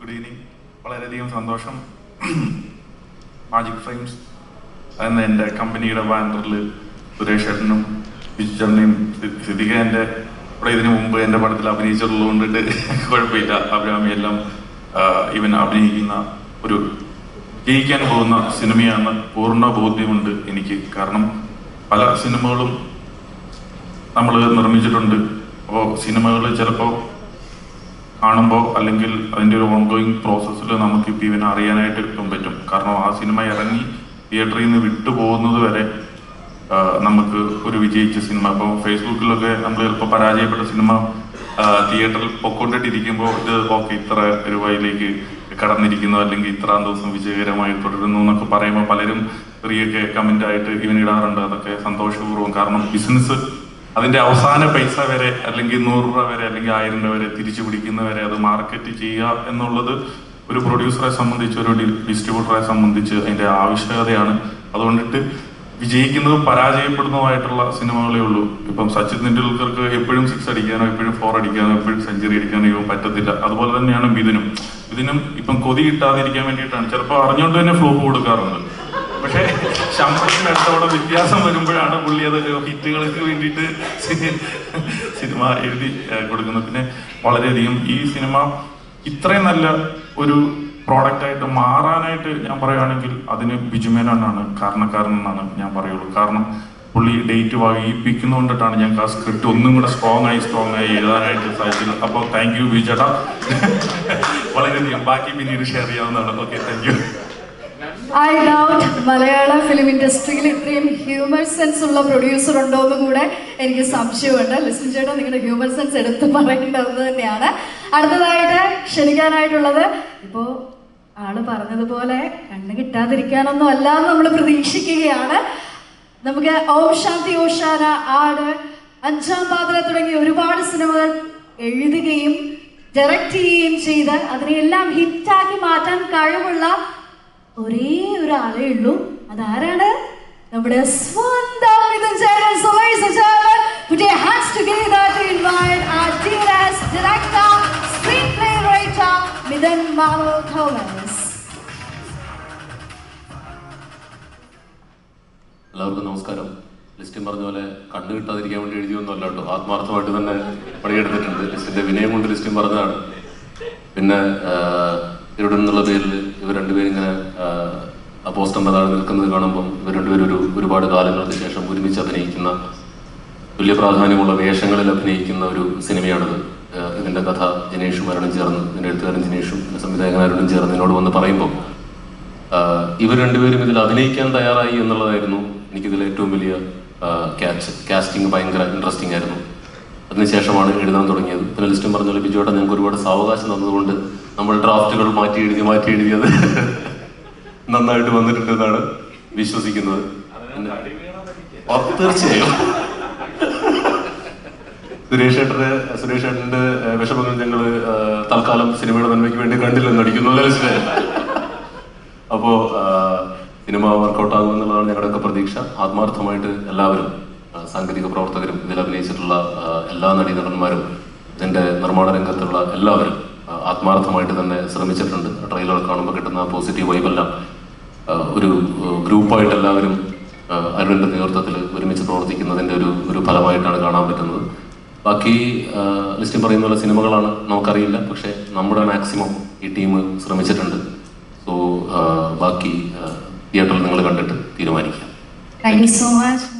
Good evening വളരെയധികം സന്തോഷം magic frames എന്ന എൻ്റെ കമ്പനിയുടെ ബാനറിൽ സുരേഷ് ഏട്ടനും ബിജുചേട്ടനെയും സിദ്ദിഖ എൻ്റെ ഇവിടെ ഇതിനു മുമ്പ് എൻ്റെ പടത്തിൽ അഭിനയിച്ചിട്ടുള്ളത് കൊണ്ടിട്ട് കുഴപ്പമില്ല അഭിരാമി എല്ലാം ഇവൻ അഭിനയിക്കുന്ന ഒരു ജയിക്കാൻ പോകുന്ന സിനിമയാണ് പൂർണ്ണ ബോധ്യമുണ്ട് എനിക്ക് കാരണം പല സിനിമകളും നമ്മൾ നിർമ്മിച്ചിട്ടുണ്ട് അപ്പോൾ സിനിമകൾ ചിലപ്പോൾ കാണുമ്പോൾ അല്ലെങ്കിൽ അതിൻ്റെ ഒരു ഓൺഗോയിങ് പ്രോസസ്സിൽ നമുക്ക് ഇപ്പം ഇവനെ അറിയാനായിട്ട് ഇപ്പം പറ്റും കാരണം ആ സിനിമ ഇറങ്ങി തിയേറ്ററിൽ നിന്ന് വിട്ടു പോകുന്നത് വരെ ആ, നമുക്ക് ഒരു വിജയിച്ച സിനിമ അപ്പോൾ ഫേസ്ബുക്കിലൊക്കെ നമ്മൾ ചിലപ്പോൾ പരാജയപ്പെട്ട സിനിമ ആ, തിയേറ്ററിൽ പൊക്കൊണ്ടിട്ടിരിക്കുമ്പോൾ ഇത് ഓക്കെ ഇത്ര രൂപയിലേക്ക് കടന്നിരിക്കുന്നു അല്ലെങ്കിൽ ഇത്രാം ദിവസം വിജയകരമായി തുടരുന്നു എന്നൊക്കെ പറയുമ്പോൾ പലരും ചെറിയൊക്കെ കമൻ്റ് ആയിട്ട് ഇവൻ ഇടാറുണ്ട് അതൊക്കെ സന്തോഷപൂർവ്വം കാരണം ബിസിനസ് അതിന്റെ അവസാന പൈസ വരെ അല്ലെങ്കിൽ നൂറ് രൂപ വരെ അല്ലെങ്കിൽ ആയിരം രൂപ വരെ തിരിച്ചു പിടിക്കുന്ന വരെ അത് മാർക്കറ്റ് ചെയ്യുക എന്നുള്ളത് ഒരു പ്രൊഡ്യൂസറെ സംബന്ധിച്ച് ഒരു ഡിസ്ട്രിബ്യൂട്ടറെ സംബന്ധിച്ച് അതിന്റെ ആവശ്യകതയാണ് അതുകൊണ്ടിട്ട് വിജയിക്കുന്നതും പരാജയപ്പെടുന്നതുമായിട്ടുള്ള സിനിമകളേ ഉള്ളൂ ഇപ്പം സച്ചിൻ തെണ്ടുൽക്കർക്ക് എപ്പോഴും സിക്സ് അടിക്കാനോ എപ്പോഴും ഫോർ അടിക്കാനോ എപ്പോഴും സെഞ്ചുറി അടിക്കാനോ ഇവൻ പറ്റത്തില്ല അതുപോലെ തന്നെയാണ് മിഥുനും ഇതിനും ഇപ്പം കൊതി കിട്ടാതിരിക്കാൻ വേണ്ടിയിട്ടാണ് ചിലപ്പോൾ അറിഞ്ഞുകൊണ്ട് തന്നെ ഫ്ലോപ്പ് കൊടുക്കാറുണ്ട് പക്ഷേ ശമ്പളത്തിന് അടുത്തോടെ വ്യത്യാസം വരുമ്പോഴാണ് പുള്ളി അത് ഹിറ്റുകൾക്ക് വേണ്ടിയിട്ട് സി- സിനിമ എഴുതി ഏഹ്, കൊടുക്കുന്നത് പിന്നെ വളരെയധികം ഈ സിനിമ ഇത്രയും നല്ല ഒരു പ്രോഡക്റ്റ് ആയിട്ട് മാറാനായിട്ട് ഞാൻ പറയുകയാണെങ്കിൽ അതിന് ബിജുമേനോനാണ് കാരണക്കാരൻ എന്നാണ് ഞാൻ പറയുള്ളൂ കാരണം പുള്ളി ഡേറ്റ് വൈകിപ്പിക്കുന്നതുകൊണ്ടിട്ടാണ് ഞങ്ങൾക്ക് ആ സ്ക്രിപ്റ്റ് ഒന്നും കൂടെ സ്ട്രോങ് ആയി സ്ട്രോങ് ആയി എഴുതാനായിട്ട് സാധിച്ചത് അപ്പോൾ താങ്ക് യു ബിജു ചേട്ടാ വളരെയധികം ബാക്കി പിന്നീട് ഷെയർ ചെയ്യാവുന്നതാണ് okay thank you I doubt Malayala film ഇൻഡസ്ട്രിയിൽ ഇത്രയും ഹ്യൂമർ സെൻസ് ഉള്ള പ്രൊഡ്യൂസർ ഉണ്ടോ എന്ന് കൂടെ എനിക്ക് സംശയമുണ്ട് ലിസൺ ചേട്ടാ നിങ്ങളുടെ ഹ്യൂമർ സെൻസ് എടുത്ത് പറയേണ്ടത് തന്നെയാണ് അടുത്തതായിട്ട് ക്ഷണിക്കാനായിട്ടുള്ളത് ഇപ്പോ ആള് പറഞ്ഞതുപോലെ കണ്ണ് കിട്ടാതിരിക്കാനൊന്നും അല്ല എന്ന് നമ്മൾ പ്രതീക്ഷിക്കുകയാണ് നമുക്ക് ഓം ശാന്തി ഓഷാന ആട് അഞ്ചാം പാതിര തുടങ്ങിയ ഒരുപാട് സിനിമകൾ എഴുതുകയും ഡയറക്റ്റ് ചെയ്യുകയും ചെയ്ത് അതിനെല്ലാം ഹിറ്റാക്കി മാറ്റാൻ കഴിവുള്ള ഒരേ ഒരാളേ ഉള്ളൂ അതാരാണ് നമ്മുടെ സ്വന്തം മിഥുൻ ചേട്ടൻ So ladies and gentlemen, put your hands together to invite our dearest director, screenplay writer, Midhan Mamal Thomas. എല്ലാവർക്കും നമസ്കാരം ലിസ്റ്റിൻ പറഞ്ഞ പോലെ കണ്ണു കിട്ടാതിരിക്കാൻ വേണ്ടി എഴുതിയൊന്നുമല്ല കേട്ടോ ആത്മാർത്ഥമായിട്ട് തന്നെ പണിയെടുത്തിട്ടുണ്ട് ലിസ്റ്റിന്റെ വിനയം കൊണ്ട് ലിസ്റ്റിൻ പറഞ്ഞതാണ് പിന്നെ ആഹ്, ഇവിടെ നിന്നുള്ള പേരിൽ ഇവർ രണ്ടുപേരും ഇങ്ങനെ ആഹ്, ആ പോസ്റ്ററിന്റെ താഴെ നിൽക്കുന്നത് കാണുമ്പം ഇവർ രണ്ടുപേരും ഒരു ഒരുപാട് കാലങ്ങൾക്ക് ശേഷം ഒരുമിച്ച് അഭിനയിക്കുന്ന തുല്യ പ്രാധാന്യമുള്ള വേഷങ്ങളിൽ അഭിനയിക്കുന്ന ഒരു സിനിമയാണിത് ആഹ്, ഇതിന്റെ കഥ ജിനേഷും അരുണും ചേർന്ന് ഇതിന്റെ എഴുത്തുകാരൻ ജിനേഷും പിന്നെ സംവിധായകൻ അരുണും ചേർന്ന് എന്നോട് വന്ന് പറയുമ്പോൾ ആഹ് ഇവർ രണ്ടുപേരും ഇതിൽ അഭിനയിക്കാൻ തയ്യാറായി എന്നുള്ളതായിരുന്നു എനിക്കിതിൽ ഏറ്റവും വലിയ ക്യാച്ച് കാസ്റ്റിംഗ് ഭയങ്കര ഇൻട്രസ്റ്റിംഗ് ആയിരുന്നു അതിനുശേഷമാണ് എഴുതാൻ തുടങ്ങിയത് പിന്നെ ലിസ്റ്റും പറഞ്ഞ പോലെ ബിജുവേട്ടൻ ഞങ്ങൾക്ക് ഒരുപാട് സാവകാശം തന്നതുകൊണ്ട് നമ്മൾ ഡ്രാഫ്റ്റുകൾ മാറ്റി എഴുതി മാറ്റി എഴുതിയത് നന്നായിട്ട് വന്നിട്ടുണ്ട് എന്നാണ് വിശ്വസിക്കുന്നത് പിന്നെ ഓ, തീർച്ചയായും സുരേഷ് ഏട്ടന് സുരേഷ് ഏട്ടന്റെ ഏഹ്, വിഷമങ്ങൾ ഞങ്ങൾ തൽക്കാലം സിനിമയുടെ നന്മയ്ക്ക് വേണ്ടി കണ്ടില്ലെന്ന് അടിക്കുന്നു അല്ലേ ലിസ്റ്റിനെ? അപ്പോ ആ, സിനിമ വർക്കൗട്ട് ആകുമെന്നുള്ളതാണ് ഞങ്ങളുടെയൊക്കെ പ്രതീക്ഷ ആത്മാർത്ഥമായിട്ട് എല്ലാവരും ആ, സാങ്കേതിക പ്രവർത്തകരും ഇതിൽ അഭിനയിച്ചിട്ടുള്ള ആ, എല്ലാ നടീനടന്മാരും ഇതിന്റെ നിർമ്മാണ രംഗത്തുള്ള എല്ലാവരും ആ, ആത്മാർത്ഥമായിട്ട് തന്നെ ശ്രമിച്ചിട്ടുണ്ട് ട്രെയിലർ കാണുമ്പോൾ കിട്ടുന്ന പോസിറ്റീവ് വൈബെല്ലാം ആ, ഒരു ഗ്രൂപ്പായിട്ട് എല്ലാവരും ആ, അരുണിന്റെ നേതൃത്വത്തിൽ ഒരുമിച്ച് പ്രവർത്തിക്കുന്നതിന്റെ ഒരു ഒരു ഫലമായിട്ടാണ് കാണാൻ പറ്റുന്നത് ബാക്കി ലിസ്റ്റിൽ പറയുന്ന പോലെ സിനിമകളാണ് നമുക്കറിയില്ല പക്ഷെ നമ്മുടെ മാക്സിമം ഈ ടീം ശ്രമിച്ചിട്ടുണ്ട് സോ ബാക്കി തിയേറ്ററിൽ നിങ്ങൾ കണ്ടിട്ട് തീരുമാനിക്കാം Thank you so much.